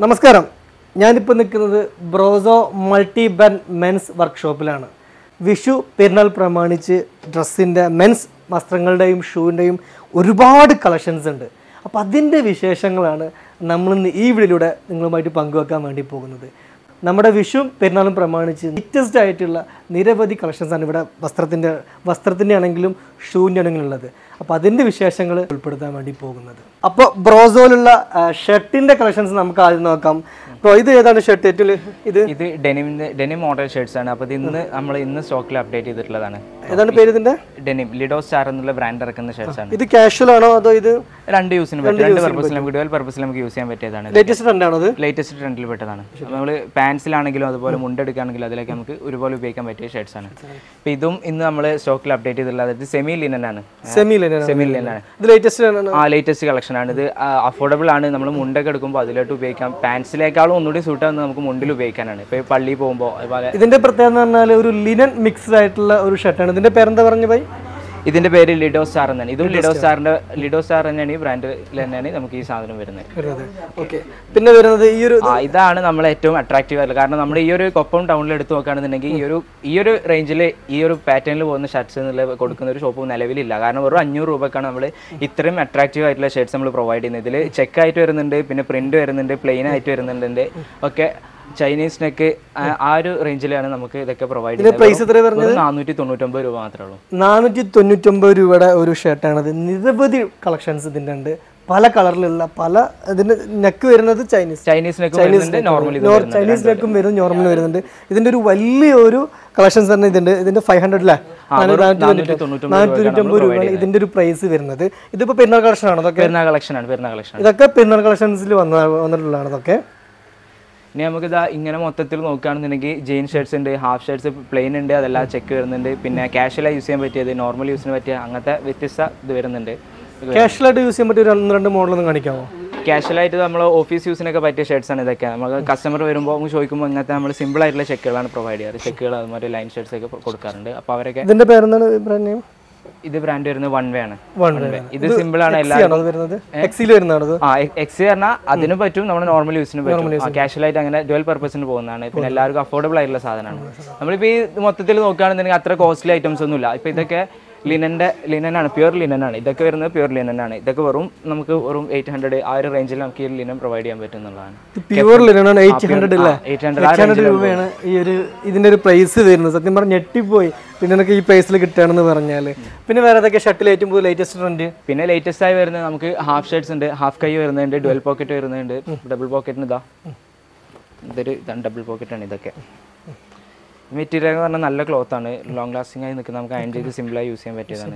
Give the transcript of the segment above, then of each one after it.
നമസ്കാരം ഞാനിപ്പോൾ നിൽക്കുന്നത് ബ്രോസോ മൾട്ടി ബൻ മെൻസ് വർക്ക്ഷോപ്പിലാണ് വിഷു പെരുന്നാൾ പ്രമാണിച്ച് ഡ്രസ്സിൻ്റെ മെൻസ് വസ്ത്രങ്ങളുടെയും ഷൂവിൻ്റെയും ഒരുപാട് കളക്ഷൻസ് ഉണ്ട് അപ്പോൾ അതിൻ്റെ വിശേഷങ്ങളാണ് നമ്മളിന്ന് ഈ വീഡിയോയിലൂടെ നിങ്ങളുമായിട്ട് പങ്കുവെക്കാൻ വേണ്ടി പോകുന്നത് നമ്മുടെ വിഷുവും പെരുന്നാളും പ്രമാണിച്ച് ലേറ്റസ്റ്റ് ആയിട്ടുള്ള നിരവധി കളക്ഷൻസ് ആണ് ഇവിടെ വസ്ത്രത്തിൻ്റെ വസ്ത്രത്തിൻ്റെ ആണെങ്കിലും ഷൂവിൻ്റെ ആണെങ്കിലും ഉള്ളത് അപ്പോൾ അതിൻ്റെ വിശേഷങ്ങൾ ഉൾപ്പെടുത്താൻ വേണ്ടി പോകുന്നത് അപ്പോൾ ബ്രോസോയിലുള്ള ഷർട്ടിൻ്റെ കളക്ഷൻസ് നമുക്ക് ആദ്യം നോക്കാം അപ്പോൾ ഇത് ഏതാണ് ഷർട്ട് ഏറ്റവും ഇത് ഇത് ഡെനിമിന്റെ ഡെനിം മോഡൽ ഷർട്ട്സ് ആണ് അപ്പോൾ ഇത് ഇന്ന് നമ്മൾ ഇന്ന് സ്റ്റോക്കിൽ അപ്ഡേറ്റ് ചെയ്തിട്ടുള്ളതാണ് ഏതാണ് പേര് ഇതിൻ്റെ ഡെനിം ലിഡോ സ്റ്റാർ എന്നുള്ള ബ്രാൻഡ് ഇറക്കുന്ന ഷർട്ട്സ് ആണ് ഇത് കാഷ്വൽ ആണോ അതോ ഇത് രണ്ട് യൂസിന് പറ്റും രണ്ട് പർപ്പസിൽ നമുക്ക് ഡുവൽ പർപ്പസിൽ നമുക്ക് യൂസ് ചെയ്യാൻ പറ്റിയതാണ് ലേറ്റസ്റ്റ് ട്രെൻഡാണോ അത് ലേറ്റസ്റ്റ് ട്രെൻഡിൽ പെട്ടതാണ് നമ്മൾ പാൻസിലാണെങ്കിലും അതുപോലെ മുണ്ടെടുക്കുകയാണെങ്കിലും അതിലൊക്കെ നമുക്ക് ഒരുപോലെ ഉപയോഗിക്കാൻ പറ്റിയ ഷർട്ട്സ് ആണ് അപ്പോൾ ഇതും ഇന്ന് നമ്മൾ സ്റ്റോക്കിൽ അപ്ഡേറ്റ് ചെയ്തിട്ടുള്ളത് ഇത് സെമി ലിനൻ ആണ് സെമി ലൈനാണ് സെമി ലിനൻ ആണ് ഇത് ലേറ്റസ്റ്റ് ആണ് ആ ലേറ്റസ്റ്റ് കളക്ഷൻ ആണ് ഇത് അഫോർഡബിൾ ആണ് നമ്മൾ മുണ്ടൊക്കെ എടുക്കുമ്പോൾ അതിലോട്ട് ഉപയോഗിക്കാം പാൻസിലേക്കാളും ഒന്നുകൂടി സൂട്ട് ആവുന്നത് നമുക്ക് മുണ്ടിൽ ഉപയോഗിക്കാനാണ് ഇപ്പോൾ പള്ളിയിൽ പോകുമ്പോൾ അതുപോലെ ഇതിന്റെ പ്രത്യേകത എന്ന് പറഞ്ഞാൽ ഒരു ലിനൻ മിക്സ്ഡ് ആയിട്ടുള്ള ഒരു ഷർട്ടാണ് ഇതിന്റെ പേരെന്താ പറഞ്ഞു പോയി ഇതിന്റെ പേര് ലിഡോ സ്റ്റാർ എന്നാണ് ഇതും ലിഡോ സ്റ്റാറിന്റെ ലിഡോ സ്റ്റാർ തന്നെയാണ് ഈ ബ്രാൻഡിൽ തന്നെയാണ് നമുക്ക് ഈ സാധനം വരുന്നത് വരുന്നത് ഓക്കെ പിന്നെ വരുന്നത് ഈ ഒരു ആ ഇതാണ് നമ്മൾ ഏറ്റവും അട്രാക്റ്റീവ് ആയിട്ടുള്ളത് കാരണം നമ്മൾ ഈ ഒരു കൊപ്പം ടൗണിൽ എടുത്ത് നോക്കുകയാണെന്നുണ്ടെങ്കിൽ ഈ ഒരു ഈ ഒരു റേഞ്ചിൽ ഈ ഒരു പാറ്റേണിൽ പോകുന്ന ഷർട്ട്സ് എന്നുള്ള കൊടുക്കുന്ന ഒരു ഷോപ്പ് നിലവിലില്ല കാരണം വെറും അഞ്ഞൂറ് രൂപക്കാണ് നമ്മൾ ഇത്രയും അട്രാക്റ്റീവ് ആയിട്ടുള്ള ഷർട്ട്സ് നമ്മൾ പ്രൊവൈഡ് ചെയ്യുന്നത് ഇതിൽ ചെക്ക് ആയിട്ട് വരുന്നുണ്ട് പിന്നെ പ്രിന്റ് വരുന്നുണ്ട് പ്ലെയിൻ ആയിട്ട് വരുന്നുണ്ട് ഒക്കെ ചൈനീസ് നെക്ക് ആ ഒരു റേഞ്ചിലാണ് നമുക്ക് ഇതൊക്കെ പ്രൊവൈഡ് ചെയ്യുന്നത് പ്രൈസ് എത്ര പറഞ്ഞത് വെറും നാനൂറ്റി തൊണ്ണൂറ്റൊമ്പത് രൂപ മാത്രമേ ഉള്ളൂ നാനൂറ്റി തൊണ്ണൂറ്റൊമ്പത് രൂപയുടെ ഒരു ഷർട്ടാണത് നിരവധി കളക്ഷൻസ് ഇതിൻ്റെ ഉണ്ട് പല കളറിലുള്ള പല ഇതിന്റെ നെക്ക് വരുന്നത് ചൈനീസ് ചൈനീസ് നെക്ക് വരുന്നുണ്ട് നോർമൽ ഇത് നോർ- ചൈനീസ് നെക്കും വരുന്നത് നോർമൽ വരുന്നുണ്ട് ഇതിന്റെ ഒരു വലിയ ഒരു കളക്ഷൻസ് തന്നെ ഇതിന്റെ ഇതിന്റെ ഫൈവ് ഹൺഡ്രഡ് അല്ലേ നാനൂറ്റി തൊണ്ണൂറ്റൊമ്പത് രൂപയാണ് ഇതിന്റെ ഒരു പ്രൈസ് വരുന്നത് ഇതിപ്പോ പെരുന്നാൾ കളക്ഷൻ ആണോ അതൊക്കെ പെരുന്നാൾ കളക്ഷൻ ആണ് പെരുന്നാൾ കളക്ഷൻ ഇതൊക്കെ പെരുന്നാൾ കളക്ഷൻസിൽ വന്ന വന്നിട്ടുള്ളതാണ് ഇതൊക്കെ ഇനി നമുക്ക് ഇതാ ഇങ്ങനെ മൊത്തത്തിൽ നോക്കുകയാണെന്നുണ്ടെങ്കിൽ ജീൻ ഷർട്ട്സ് ഉണ്ട് ഹാഫ് ഷർട്ട്സ് പ്ലെയിൻ ഉണ്ട് അതെല്ലാം ചെക്ക് വരുന്നുണ്ട് പിന്നെ കാഷ്വലായി യൂസ് ചെയ്യാൻ പറ്റിയത് നോർമൽ യൂസിന് പറ്റിയ അങ്ങനത്തെ വ്യത്യസ്ത ഇത് വരുന്നുണ്ട് ക്യാഷ്വലായിട്ട് യൂസ് ചെയ്യാൻ പറ്റിയ ഒരു ഒന്ന് രണ്ട് മോഡലൊന്നും കാണിക്കാമോ കാഷ്വലായിട്ട് നമ്മൾ ഓഫീസ് യൂസിനൊക്കെ പറ്റിയ ഷർട്ട്സ് ആണ് ഇതൊക്കെ നമുക്ക് കസ്റ്റമർ വരുമ്പോൾ നമുക്ക് ചോദിക്കുമ്പോൾ ഇങ്ങനത്തെ നമ്മൾ സിമ്പിൾ ആയിട്ടുള്ള ചെക്കുകളാണ് പ്രൊവൈഡ് ചെയ്യാറ് ചെക്കുകൾ അതുമാതിരി ലൈൻ ഷർട്ട്സ് ഒക്കെ കൊടുക്കാറുണ്ട് അപ്പോൾ അവരൊക്കെ ഇതിന്റെ പേരെന്താണ് ബ്രാൻഡ് നെയിം ഇത് ബ്രാൻഡ് വരുന്നത് വൺ വേ ആണ് വൺ One way. ഇത് സിമ്പിൾ ആണ് എല്ലാ ആണോ അത് വരുന്നത് എക്സിൽ വരുന്നതാണോ അത് ആ എക്സ് പറഞ്ഞാൽ അതിന് പറ്റും നമ്മുടെ നോർമൽ യൂസിന് പറ്റും കാഷ്വൽ ആയിട്ട് അങ്ങനെ ഡുവൽ പർപ്പസിന് പോകുന്നതാണ് പിന്നെ എല്ലാവർക്കും അഫോർഡബിൾ ആയിട്ടുള്ള സാധനമാണ് നമ്മളിപ്പോൾ ഈ മൊത്തത്തിൽ നോക്കുകയാണെന്നുണ്ടെങ്കിൽ അത്ര കോസ്റ്റ്ലി ഐറ്റംസ് ഒന്നുമില്ല ഇപ്പോൾ ഇതൊക്കെ ലിനൻ്റെ ലിനനാണ് പ്യൂർ ലിനനാണ് ഇതൊക്കെ വരുന്നത് പ്യൂർ ലിനനാണ് ഇതൊക്കെ വെറും നമുക്ക് വെറും എയ്റ്റ് ഹൺഡ്രഡ് ആ ഒരു റേഞ്ചിൽ നമുക്ക് ഈ ലിനൻ പ്രൊവൈഡ് ചെയ്യാൻ പറ്റും എന്നുള്ളതാണ് പ്യൂർ ലിനാണ് എയ്റ്റ് ഹൺഡ്രഡ് അല്ലേ എയ്റ്റ് ഹൺഡ്രഡ് എയ്റ്റ് ഹൺഡ്രഡ് രൂപയാണ് ഈ ഒരു ഇതിന്റെ ഒരു പ്രൈസ് വരുന്നത് സത്യം പറഞ്ഞാൽ ഞെട്ടിപ്പോയി പിന്നെ എനിക്ക് ഈ പ്രൈസിൽ കിട്ടുകയാണെന്ന് പറഞ്ഞാൽ പിന്നെ വേറെ ഏതൊക്കെ ഷട്ടിൽ ഏറ്റവും കൂടുതൽ ലേറ്റസ്റ്റ് ട്രെൻഡ് പിന്നെ ലേറ്റസ്റ്റ് ആയി വരുന്നത് നമുക്ക് ഹാഫ് ഷർട്ട്സ് ഉണ്ട് ഹാഫ് കൈ വരുന്നുണ്ട് ഡുവൽ പോക്കറ്റ് വരുന്നുണ്ട് ഡബിൾ പോക്കറ്റിന് ഇതാ ഇതൊരു ഡബിൾ പോക്കറ്റാണ് ഇതൊക്കെ മെറ്റീരിയൽ എന്ന് പറഞ്ഞാൽ നല്ല ക്ലോത്ത് ആണ് ലോങ് ലാസ്റ്റിംഗ് ആയി നിൽക്കുന്ന നമുക്ക് അയൺ ചെയ്ത് സിമ്പിളായി യൂസ് ചെയ്യാൻ പറ്റിയതാണ്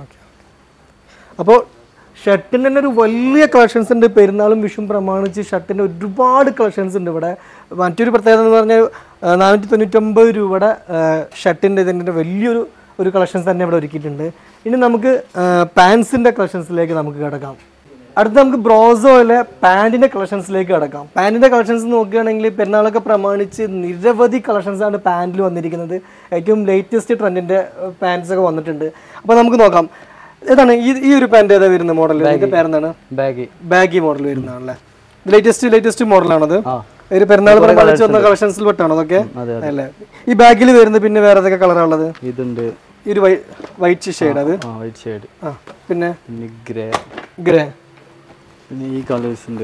അപ്പോൾ ഷർട്ടിന് തന്നെ ഒരു വലിയ കളക്ഷൻസ് ഉണ്ട് പെരുന്നാളും വിഷും പ്രമാണിച്ച് ഷർട്ടിന് ഒരുപാട് കളക്ഷൻസ് ഉണ്ട് ഇവിടെ മറ്റൊരു പ്രത്യേകത എന്ന് പറഞ്ഞാൽ നാനൂറ്റി തൊണ്ണൂറ്റൊമ്പത് രൂപയുടെ ഷർട്ടിൻ്റെ ഇതിൻ്റെ വലിയൊരു ഒരു കളക്ഷൻസ് തന്നെ ഇവിടെ ഒരുക്കിയിട്ടുണ്ട് ഇനി നമുക്ക് പാൻസിൻ്റെ കളക്ഷൻസിലേക്ക് നമുക്ക് കിടക്കാം അടുത്ത നമുക്ക് ബ്രോസോയിലെ പാൻറ്റിൻ്റെ കളക്ഷൻസിലേക്ക് കിടക്കാം പാൻറ്റിൻ്റെ കളക്ഷൻസ് നോക്കുകയാണെങ്കിൽ പെരുന്നാളൊക്കെ പ്രമാണിച്ച് നിരവധി കളക്ഷൻസ് ആണ് പാൻറ്റിൽ വന്നിരിക്കുന്നത് ഏറ്റവും ലേറ്റസ്റ്റ് ട്രെൻഡിൻ്റെ പാൻസ് ഒക്കെ വന്നിട്ടുണ്ട് അപ്പോൾ നമുക്ക് നോക്കാം ഏതാണ് ഈ ഈ ഒരു പാൻറ് ഏതാ വരുന്ന മോഡൽ ഇതിന്റെ പേരെന്താണ് ബാഗ് ബാഗി മോഡൽ വരുന്നതാണല്ലേ ലേറ്റസ്റ്റ് ലേറ്റസ്റ്റ് മോഡലാണത് ഒരു പെരുന്നാൾ പ്രമാണിച്ച് വന്ന കളക്ഷൻസിൽ പെട്ടാണോ അതൊക്കെ അല്ലേ ഈ ബാഗിൽ വരുന്ന പിന്നെ വേറെ ഏതൊക്കെ കളറാണ് ഉള്ളത് ഇതുണ്ട് ഈ ഒരു വൈറ്റ് ഷെയ്ഡ് അത് ആ വൈറ്റ് ഷെയ്ഡ് ആ പിന്നെ പിന്നെ ഗ്രേ ഗ്രേ പിന്നെ ഈ കളേഴ്സ് ഉണ്ട്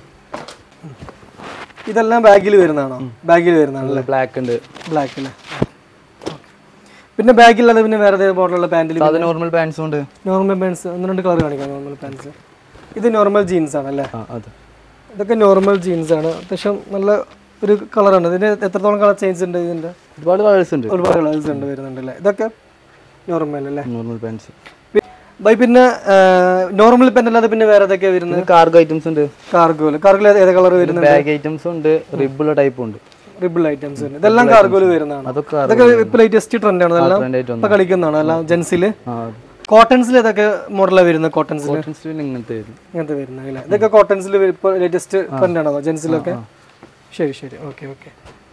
ഇതെല്ലാം ബാഗിൽ വരുന്നതാണോ ബാഗിൽ വരുന്നതാണല്ലേ ബ്ലാക്ക് ഉണ്ട് ബ്ലാക്ക് അല്ലേ പിന്നെ ബാഗില്ലാതെ പിന്നെ വേറെ ഏത് മോഡലുള്ള പാൻറ്റിൽ അത് നോർമൽ പാൻസും ഉണ്ട് നോർമൽ പാൻസ് ഒന്ന് രണ്ട് കളർ കാണിക്കാം നോർമൽ പാൻസ് ഇത് നോർമൽ ജീൻസ് ആണല്ലേ ആ അത് ഇതൊക്കെ നോർമൽ ജീൻസ് ആണ് അത്യാവശ്യം നല്ല ഒരു കളറാണ് ഇതിന് എത്രത്തോളം കളർ ചേഞ്ച് ഉണ്ട് ഇതിന്റെ ഒരുപാട് കളേഴ്സ് ഉണ്ട് ഒരുപാട് കളേഴ്സ് ഉണ്ട് വരുന്നുണ്ടല്ലേ ഇതൊക്കെ നോർമൽ അല്ലേ നോർമൽ പാൻസ് ബൈ പിന്നെ നോർമൽ പെൻ അല്ലാതെ പിന്നെ വേറെ ഏതൊക്കെയാ വരുന്നത് കാർഗോ ഐറ്റംസ് ഉണ്ട് കാർഗോല് കാർഗോയിൽ ഏത് കളർ വരുന്നത് ബാഗ് ഐറ്റംസും ഉണ്ട് റിബുള്ള ടൈപ്പും ഉണ്ട് റിബിൾ ഐറ്റംസ് ഉണ്ട് ഇതെല്ലാം കാർഗോല് വരുന്നതാണ് അതൊക്കെ ഇതൊക്കെ ഇപ്പൊ ലേറ്റസ്റ്റ് ട്രെൻഡ് ആണ് ഇതെല്ലാം trend ആയിട്ട് ഇപ്പൊ കളിക്കുന്നതാണ് എല്ലാം ജെൻസില് ആ കോട്ടൺസിൽ ഏതൊക്കെ മോഡലാണ് വരുന്നത് കോട്ടൺസിൽ കോട്ടൺസ് പിന്നെ ഇങ്ങനത്തെ വരും ഇങ്ങനത്തെ വരുന്നത് അല്ലേ ഇതൊക്കെ കോട്ടൺസിൽ ഇപ്പോൾ ലേറ്റസ്റ്റ് ട്രെൻഡ് ആണോ ജെൻസിലൊക്കെ ശരി ശരി ഓക്കെ ഓക്കെ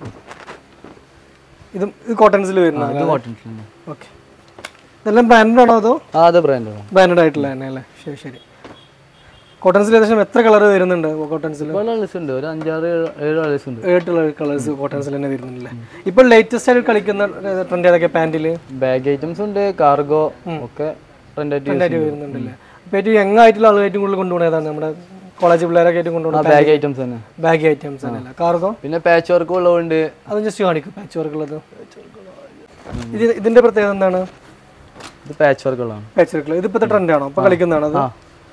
ഇതും ഇത് കോട്ടൺസിൽ വരുന്നതാണ് ഇത് കോട്ടൺസ് തന്നെ ഓക്കെ ഇതെല്ലാം ബ്രാൻഡഡ് ആണോ അതോ ആ അതെ ബ്രാൻഡാണ് ബ്രാൻഡഡ് ആയിട്ടുള്ള തന്നെ അല്ലേ ശരി ശരി കോട്ടൺസിൽ ഏകദേശം എത്ര കളർ വരുന്നുണ്ട് കോട്ടൺസിൽ ഒരുപാട് കളേഴ്സ് ഉണ്ട് ഒരു അഞ്ചാറ് ഏഴ് ഏഴ് കളേഴ്സ് ഉണ്ട് ഏട്ടുള്ള കളേഴ്സ് കോട്ടൺസിൽ തന്നെ വരുന്നുണ്ടല്ലേ ഇപ്പോൾ ലേറ്റസ്റ്റ് ആയിട്ട് കളിക്കുന്ന ട്രെൻഡ് ഏതൊക്കെ പാൻറ്റിൽ ബാഗ് ഐറ്റംസ് ഉണ്ട് കാർഗോ ഒക്കെ ട്രെൻഡ് ആയിട്ട് use ചെയ്യുന്നത്. വരുന്നുണ്ടല്ലേ അപ്പോൾ ഏറ്റവും യങ് ആയിട്ടുള്ള ആളുകൾ ഏറ്റവും കൂടുതൽ കൊണ്ടുപോകുന്നത് ഏതാണ് നമ്മുടെ കോളേജ് പിള്ളേരൊക്കെ ഏറ്റവും ആ കൊണ്ടുപോകുന്ന ബാഗ് ഐറ്റംസ് തന്നെ ബാഗി ഐറ്റംസ് ആണല്ലേ കാർഗോ പിന്നെ പാച്ച് വർക്ക് ഉള്ളതുകൊണ്ട് അത് ജസ്റ്റ് കാണിക്കും പാച്ച് വർക്കുള്ളത് ഇത് ഇതിന്റെ പ്രത്യേകത എന്താണ് ഇത് പാച്ച് വർക്ക് ഉള്ളതാണ് പാച്ച് വർക്കുള്ളത് ഇത് ഇപ്പോഴത്തെ ട്രെൻഡാണോ ഇപ്പോൾ കളിക്കുന്നതാണോ അത് ആ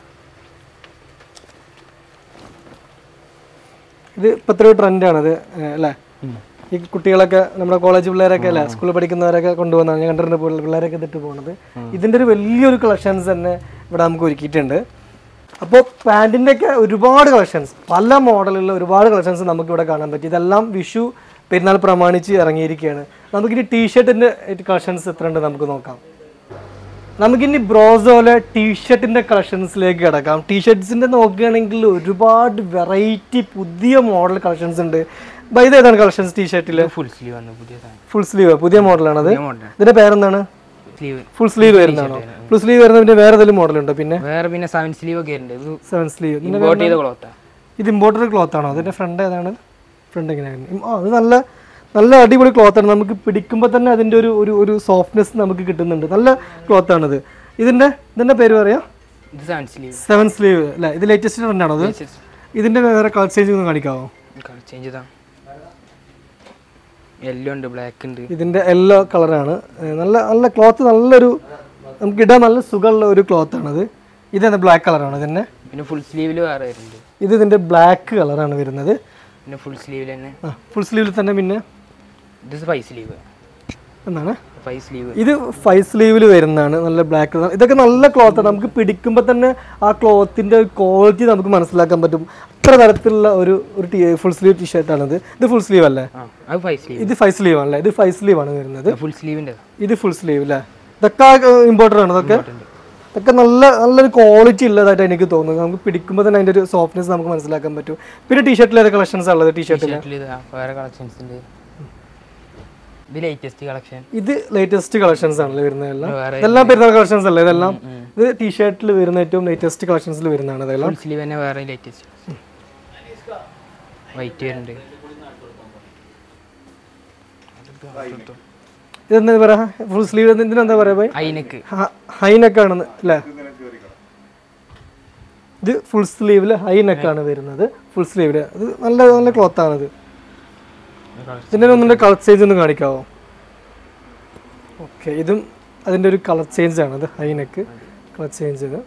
ഇത് ഇപ്പോഴത്തെ ഒരു ട്രെൻഡാണത് അല്ലേ ഈ കുട്ടികളൊക്കെ നമ്മുടെ കോളേജ് പിള്ളേരൊക്കെ അല്ലേ സ്കൂളിൽ പഠിക്കുന്നവരൊക്കെ കൊണ്ടുപോകുന്നതാണ് ഞാൻ കണ്ടിട്ടുണ്ട് പിള്ള- പിള്ളേരൊക്കെ ഇതിട്ട് പോകുന്നത് ഇതിൻ്റെ ഒരു വലിയൊരു കളക്ഷൻസ് തന്നെ ഇവിടെ നമുക്ക് ഒരുക്കിയിട്ടുണ്ട് അപ്പോൾ പാൻറ്റിൻ്റെ ഒക്കെ ഒരുപാട് കളക്ഷൻസ് പല മോഡലുള്ള ഒരുപാട് കളക്ഷൻസ് നമുക്ക് ഇവിടെ കാണാൻ പറ്റി ഇതെല്ലാം വിഷു പെരുന്നാൾ പ്രമാണിച്ച് ഇറങ്ങിയിരിക്കുകയാണ് നമുക്കിനി ടീഷർട്ടിൻ്റെ കളക്ഷൻസ് എത്ര ഉണ്ട് നമുക്ക് നോക്കാം നമുക്കിനി ബ്രോസോലെ ടീഷർട്ടിന്റെ കളക്ഷൻസിലേക്ക് കിടക്കാം ടീഷർട്സിന്റെ നോക്കുകയാണെങ്കിൽ ഒരുപാട് വെറൈറ്റി പുതിയ മോഡൽ കളക്ഷൻസ് ഉണ്ട് ബൈ ഇത് ഏതാണ് കളക്ഷൻസ് ടീഷർട്ടിൽ ഫുൾ സ്ലീവ് വന്നു പുതിയ സാധനം ഫുൾ സ്ലീവ് പുതിയ മോഡലാണത് മോഡലാണ് ഇതിന്റെ പേരെന്താണ് സ്ലീവ് ഫുൾ സ്ലീവ് വരുന്നതാണോ ഫുൾ സ്ലീവ് വരുന്നതിന്റെ വേറെ ഏതെങ്കിലും മോഡലുണ്ടോ പിന്നെ വേറെ പിന്നെ സെവൻ സ്ലീവ് ഒക്കെ ഉണ്ട് ഇത് സെവൻ സ്ലീവ് ഇമ്പോർട്ട് ചെയ്ത ക്ലോത്താ ഇത് ഇമ്പോർട്ടഡ് ക്ലോത്ത് ആണോ അതിന്റെ ഫ്രണ്ട് ഏതാണ് ഫ്രണ്ട് എങ്ങനെയാണ് ആ അത് നല്ല നല്ല അടിപൊളി ക്ലോത്ത് ആണ് നമുക്ക് പിടിക്കുമ്പോൾ തന്നെ അതിന്റെ ഒരു ഒരു ഒരു സോഫ്റ്റ്നെസ് നമുക്ക് കിട്ടുന്നുണ്ട് നല്ല ക്ലോത്ത് ആണത് ഇതിന്റെ ഇതിന്റെ പേര് പറയാം ഇത് സെവൻ സ്ലീവ് സെവൻ സ്ലീവ് അല്ലേ ഇത് ലേറ്റസ്റ്റ് ട്രെൻഡ് ആണോ അത് ഇതിന്റെ വേറെ കളർ ചേഞ്ച് ഒന്ന് കാണിക്കാവോ ചേഞ്ച് ചെയ്താ യെല്ലോ ഉണ്ട് ബ്ലാക്ക് ഉണ്ട് ഇതിന്റെ യെല്ലോ കളറാണ് നല്ല നല്ല ക്ലോത്ത് നല്ലൊരു നമുക്ക് ഇടാൻ നല്ല സുഖമുള്ള ഒരു ക്ലോത്ത് ആണത് ഇത് ബ്ലാക്ക് കളറാണ് ഇതിന്റെ പിന്നെ ഫുൾ സ്ലീവിൽ വേറെ വരുന്നുണ്ട് ഇത് ഇതിന്റെ ബ്ലാക്ക് കളറാണ് വരുന്നത് പിന്നെ ഫുൾ സ്ലീവിൽ തന്നെ ഫുൾ സ്ലീവിൽ തന്നെ പിന്നെ ഇത് ഫൈവ് സ്ലീവ് എന്താണ് ഫൈവ് സ്ലീവ് ഇത് ഫൈവ് സ്ലീവിൽ വരുന്നതാണ് നല്ല ബ്ലാക്ക് കളർ ഇതൊക്കെ നല്ല ക്ലോത്താണ് നമുക്ക് പിടിക്കുമ്പോൾ തന്നെ ആ ക്ലോത്തിന്റെ ക്വാളിറ്റി നമുക്ക് മനസ്സിലാക്കാൻ പറ്റും അത്ര തരത്തിലുള്ള ഒരു ഒരു ഫുൾ സ്ലീവ് ടീഷർട്ടാണിത് ഇത് ഫുൾ സ്ലീവ് അല്ലേ ആ അത് ഫൈവ് സ്ലീവ് ഇത് ഫൈവ് സ്ലീവ് ആണല്ലേ ഇത് ഫൈവ് സ്ലീവ് ആണ് വരുന്നത് ഫുൾ സ്ലീവിൻ്റെ ഇത് ഫുൾ സ്ലീവ് അല്ലേ ഇതൊക്കെ ഇമ്പോർട്ടൻ്റ് ആണ് ഇതൊക്കെ ഇതൊക്കെ നല്ല നല്ലൊരു ക്വാളിറ്റി ഉള്ളതായിട്ട് എനിക്ക് തോന്നുന്നത് നമുക്ക് പിടിക്കുമ്പോൾ തന്നെ അതിൻ്റെ ഒരു സോഫ്റ്റ്നെസ് നമുക്ക് മനസ്സിലാക്കാൻ പറ്റും പിന്നെ ടീഷർട്ടിൽ ഏത് കളക്ഷൻസ് ഉള്ളത് ടീഷർട്ടിൽ ഷർട്ടിൽ ഇത് വേറെ കളക്ഷൻസ് ഉണ്ട് ഇത് ലേറ്റസ്റ്റ് കളക്ഷൻ ഇത് ലേറ്റസ്റ്റ് കളക്ഷൻസ് ആണല്ലേ വരുന്നതെല്ലാം വേറെ ഇതെല്ലാം പെരുന്നാൾ കളക്ഷൻസ് അല്ലേ ഇതെല്ലാം ഇത് ടീഷർട്ടിൽ വരുന്ന ഏറ്റവും ലേറ്റസ്റ്റ് കളക്ഷൻസിൽ വരുന്നതാണ് ഇതെല്ലാം ഫുൾ സ്ലീവ് തന്നെ വേറെ ലേറ്റസ്റ്റ് വൈറ്റ് വരുന്നുണ്ട് ഇതെന്താ പറയാ ഫുൾ സ്ലീവ് ഇതിനെന്താ പറയാ ബൈ അയിനക്ക് ഹൈനെക്ക് ആണെന്ന് അല്ലേ ഇത് ഫുൾ സ്ലീവിൽ ഹൈനെക്ക് ആണ് വരുന്നത് ഫുൾ സ്ലീവില് ഇത് നല്ല നല്ല ക്ലോത്ത് ആണിത് ഇതിൻ്റെ ഒന്നിൻ്റെ കളർ ചേഞ്ച് ഒന്ന് കാണിക്കാവോ ഓക്കെ ഇതും അതിൻ്റെ ഒരു കളർ ചേഞ്ച് ആണ് ഇത് ഹൈനെക്ക് കളർ ചേഞ്ച് ഇത്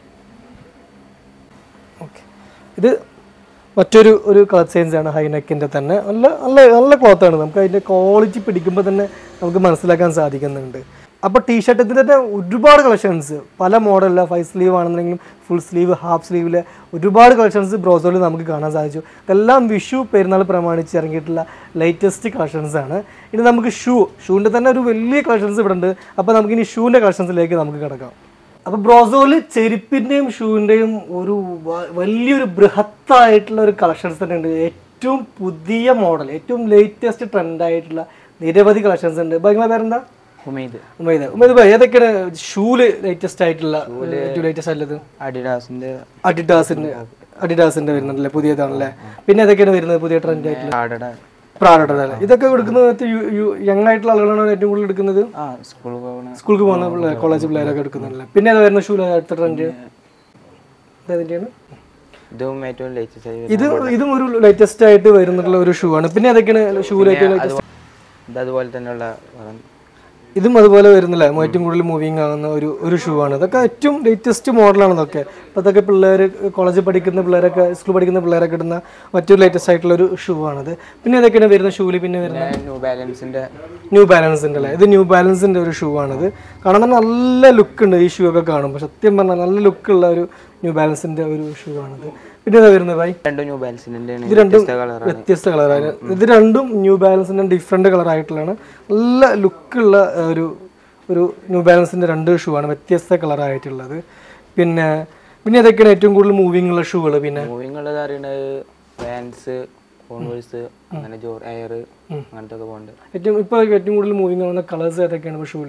ഓക്കെ ഇത് മറ്റൊരു ഒരു കളർ ചേഞ്ച് ആണ് ഹൈനെക്കിൻ്റെ തന്നെ നല്ല നല്ല നല്ല ക്ലോത്ത് ആണ് നമുക്ക് അതിൻ്റെ ക്വാളിറ്റി പിടിക്കുമ്പോൾ തന്നെ നമുക്ക് മനസ്സിലാക്കാൻ സാധിക്കുന്നുണ്ട് അപ്പോൾ ടീഷർട്ടിൻ്റെ തന്നെ ഒരുപാട് കളക്ഷൻസ് പല മോഡലില്ല ഫൈവ് സ്ലീവ് ആണെന്നുണ്ടെങ്കിലും ഫുൾ സ്ലീവ് ഹാഫ് സ്ലീവിൽ ഒരുപാട് കളക്ഷൻസ് ബ്രോസോയിൽ നമുക്ക് കാണാൻ സാധിച്ചു ഇതെല്ലാം വിഷു പെരുന്നാൾ പ്രമാണിച്ച് ഇറങ്ങിയിട്ടുള്ള ലേറ്റസ്റ്റ് കളക്ഷൻസ് ആണ് ഇനി നമുക്ക് ഷൂ ഷൂവിൻ്റെ തന്നെ ഒരു വലിയ കളക്ഷൻസ് ഇവിടെ ഉണ്ട് അപ്പോൾ നമുക്ക് ഇനി ഷൂവിൻ്റെ കളക്ഷൻസിലേക്ക് നമുക്ക് കിടക്കാം അപ്പോൾ ബ്രോസോയിൽ ചെരുപ്പിൻ്റെയും ഷൂവിൻ്റെയും ഒരു വ- വലിയൊരു ബൃഹത്തായിട്ടുള്ള ഒരു കളക്ഷൻസ് തന്നെ ഉണ്ട് ഏറ്റവും പുതിയ മോഡൽ ഏറ്റവും ലേറ്റസ്റ്റ് ട്രെൻഡായിട്ടുള്ള നിരവധി കളക്ഷൻസ് ഉണ്ട് ഭയങ്കര പേരെന്താ ഉമേദ് ഉമേദ് ഉമേദ് ഭായ് ഏതൊക്കെയാണ് ഷൂല് ലേറ്റസ്റ്റ് ആയിട്ടുള്ള ഏറ്റവും ലേറ്റസ്റ്റ് ആയിട്ടുള്ളത് അഡിഡാസിന്റെ അഡിഡാസിന്റെ അഡിഡാസിന്റെ വരുന്നുണ്ടല്ലേ പുതിയതാണല്ലേ പിന്നെ ഏതൊക്കെയാണ് വരുന്നത് പുതിയ ട്രെൻഡ് ആയിട്ടുള്ള ആടയുടെ പ്രാഡക്റ്റ് അല്ലേ ഇതൊക്കെ കൊടുക്കുന്നത് യങ് ആയിട്ടുള്ള ആളുകളാണ് ഏറ്റവും കൂടുതൽ എടുക്കുന്നത് ആ സ്കൂളിൽ പോകുന്ന സ്കൂൾക്ക് പോകുന്ന പിള്ളേർ കോളേജ് പിള്ളേരൊക്കെ എടുക്കുന്നുണ്ടല്ലേ പിന്നെ ഏതാ വരുന്ന ഷൂ അടുത്ത ട്രെൻഡ് ഇതേതിൻ്റെയാണ് ഇതും ഏറ്റവും ലേറ്റസ്റ്റ് ആയി ഇത് ഇതും ഒരു ലേറ്റസ്റ്റ് ആയിട്ട് വരുന്നുള്ള ഒരു ഷൂ ആണ് പിന്നെ ഏതൊക്കെയാണ് ഷൂല് ഏറ്റവും latest? ഇത് അതുപോലെ തന്നെയുള്ള ഇതും അതുപോലെ വരുന്നില്ല ഏറ്റവും കൂടുതൽ മൂവിങ് ആകുന്ന ഒരു ഒരു ഷൂ ആണ് ഇതൊക്കെ ഏറ്റവും ലേറ്റസ്റ്റ് മോഡലാണ് ഇതൊക്കെ അപ്പോൾ ഇതൊക്കെ പിള്ളേർ കോളേജിൽ പഠിക്കുന്ന പിള്ളേരൊക്കെ സ്കൂളിൽ പഠിക്കുന്ന പിള്ളേരൊക്കെ ഇടുന്ന മറ്റൊരു ലേറ്റസ്റ്റ് ആയിട്ടുള്ള ഒരു ഷൂ ആണത് പിന്നെ ഏതൊക്കെയാണ് വരുന്ന ഷൂവിൽ പിന്നെ വരുന്ന ന്യൂ ബാലൻസിന്റെ ന്യൂ ബാലൻസിൻ്റെ അല്ലേ ഇത് ന്യൂ ബാലൻസിൻ്റെ ഒരു ഷൂ ആണിത് കാണാൻ തന്നെ നല്ല ലുക്ക് ഉണ്ട് ഈ ഷൂ ഒക്കെ കാണുമ്പോൾ സത്യം പറഞ്ഞാൽ നല്ല ലുക്കുള്ള ഒരു ന്യൂ ബാലൻസിൻ്റെ ഒരു ഷൂ ആണിത് പിന്നെ ഏതാ വരുന്നത് ഭായി രണ്ടും ന്യൂ ബാലൻസിന്റെ ഇത് രണ്ടും വ്യത്യസ്ത കളറാണ് ഇത് രണ്ടും ന്യൂ ബാലൻസിന്റെ ഡിഫറെന്റ് കളർ ആയിട്ടുള്ളതാണ് നല്ല ലുക്കുള്ള ഒരു ഒരു ന്യൂ ബാലൻസിന്റെ രണ്ട് ഷൂ ആണ് വ്യത്യസ്ത കളറായിട്ടുള്ളത് പിന്നെ പിന്നെ ഏതൊക്കെയാണ് ഏറ്റവും കൂടുതൽ മൂവിങ് ഉള്ള ഷൂകൾ പിന്നെ മൂവിങ് ഉള്ളത് അറിയണത് വാൻസ് കോൺവേഴ്സ് അങ്ങനെ ജോർ എയർ അങ്ങനത്തെ ഒക്കെ പോകുന്നുണ്ട് ഏറ്റവും ഇപ്പോൾ ഏറ്റവും കൂടുതൽ മൂവിങ് ആവുന്ന കളേഴ്സ് ഏതൊക്കെയാണ് ഇപ്പോൾ ഷൂല്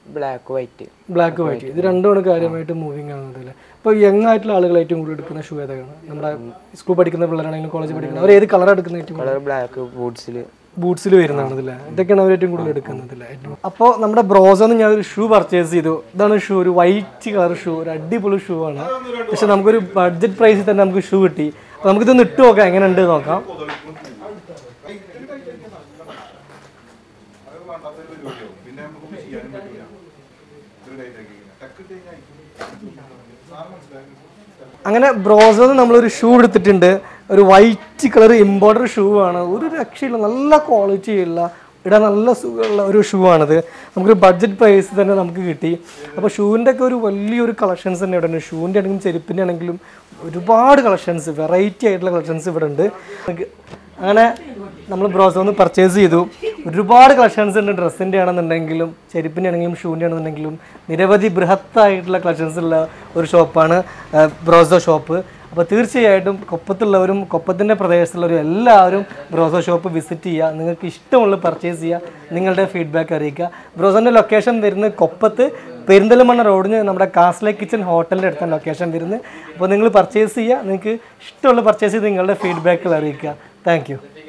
ബ്ലാക്ക് വൈറ്റ് ബ്ലാക്ക് വൈറ്റ് ഇത് രണ്ടുമാണ് കാര്യമായിട്ട് മൂവിങ് ആകുന്നത് അല്ലേ ഇപ്പോൾ യങ് ആയിട്ടുള്ള ആളുകൾ ഏറ്റവും കൂടുതൽ എടുക്കുന്ന ഷൂ ഏതാണ് നമ്മുടെ സ്കൂൾ പഠിക്കുന്ന പിള്ളേരാണെങ്കിലും കോളേജ് പഠിക്കുന്ന അവർ ഏത് കളർ എടുക്കുന്ന ഏറ്റവും കളർ ബ്ലാക്ക് ബൂട്ട്സിൽ ബൂട്ട്സിൽ വരുന്നതാണ് അല്ലേ ഇതൊക്കെയാണ് അവർ ഏറ്റവും കൂടുതൽ എടുക്കുന്നത് അല്ലേ അപ്പോൾ നമ്മുടെ ബ്രോസന്ന് ഞാൻ ഒരു ഷൂ പർച്ചേസ് ചെയ്തു ഇതാണ് ഷൂ ഒരു വൈറ്റ് കളർ ഷൂ ഒരു അടിപൊളി ഷൂ ആണ് പക്ഷെ നമുക്കൊരു ബഡ്ജറ്റ് പ്രൈസിൽ തന്നെ നമുക്ക് ഷൂ കിട്ടി അപ്പോൾ നമുക്കിതൊന്ന് ഇട്ട് നോക്കാം എങ്ങനെ ഉണ്ട് നോക്കാം പിന്നെ നമുക്ക് ചെയ്യാനും പറ്റില്ല ഒരു ഡേറ്റ് ടക്ക് കഴിഞ്ഞാൽ സാറ് മനസ്സിലായി അങ്ങനെ ബ്രോസന്ന് നമ്മളൊരു ഷൂ എടുത്തിട്ടുണ്ട് ഒരു വൈറ്റ് കളർ ഇമ്പോർട്ടർ ഷൂ ആണ് ഒരു രക്ഷയില്ല നല്ല ക്വാളിറ്റി ഉള്ള ഇടാൻ നല്ല സുഖമുള്ള ഒരു ഷൂ ആണിത് നമുക്കൊരു ബഡ്ജറ്റ് പ്രൈസ് തന്നെ നമുക്ക് കിട്ടി അപ്പോൾ ഷൂവിൻ്റെ ഒക്കെ ഒരു വലിയൊരു കളക്ഷൻസ് തന്നെ ഇവിടെ ഉണ്ട് ഷൂവിൻ്റെ ആണെങ്കിലും ചെരുപ്പിൻ്റെ ആണെങ്കിലും ഒരുപാട് കളക്ഷൻസ് വെറൈറ്റി ആയിട്ടുള്ള കളക്ഷൻസ് ഇവിടെ ഉണ്ട് നമുക്ക് അങ്ങനെ നമ്മൾ ബ്രോസോ ഒന്ന് പർച്ചേസ് ചെയ്തു ഒരുപാട് കളക്ഷൻസ് ഉണ്ട് ഡ്രസ്സിൻ്റെ ആണെന്നുണ്ടെങ്കിലും ചെരുപ്പിൻ്റെ ആണെങ്കിലും ഷൂവിൻ്റെ ആണെന്നുണ്ടെങ്കിലും നിരവധി ബൃഹത്തായിട്ടുള്ള കളക്ഷൻസ് ഉള്ള ഒരു ഷോപ്പാണ് ബ്രോസോ ഷോപ്പ് അപ്പോൾ തീർച്ചയായിട്ടും കൊപ്പത്തുള്ളവരും കൊപ്പത്തിൻ്റെ പ്രദേശത്തുള്ളവരും എല്ലാവരും ബ്രോസോ ഷോപ്പ് വിസിറ്റ് ചെയ്യുക നിങ്ങൾക്ക് ഇഷ്ടമുള്ള പർച്ചേസ് ചെയ്യുക നിങ്ങളുടെ ഫീഡ്ബാക്ക് അറിയിക്കുക ബ്രോസോൻ്റെ ലൊക്കേഷൻ വരുന്നത് കൊപ്പത്ത് പെരിന്തൽമണ്ണ റോഡിന് നമ്മുടെ കാസ്ലെ കിച്ചൺ ഹോട്ടലിൻ്റെ അടുത്താണ് ലൊക്കേഷൻ വരുന്നത് അപ്പോൾ നിങ്ങൾ പർച്ചേസ് ചെയ്യുക നിങ്ങൾക്ക് ഇഷ്ടമുള്ള പർച്ചേസ് ചെയ്ത് നിങ്ങളുടെ ഫീഡ്ബാക്കുകൾ അറിയിക്കുക താങ്ക്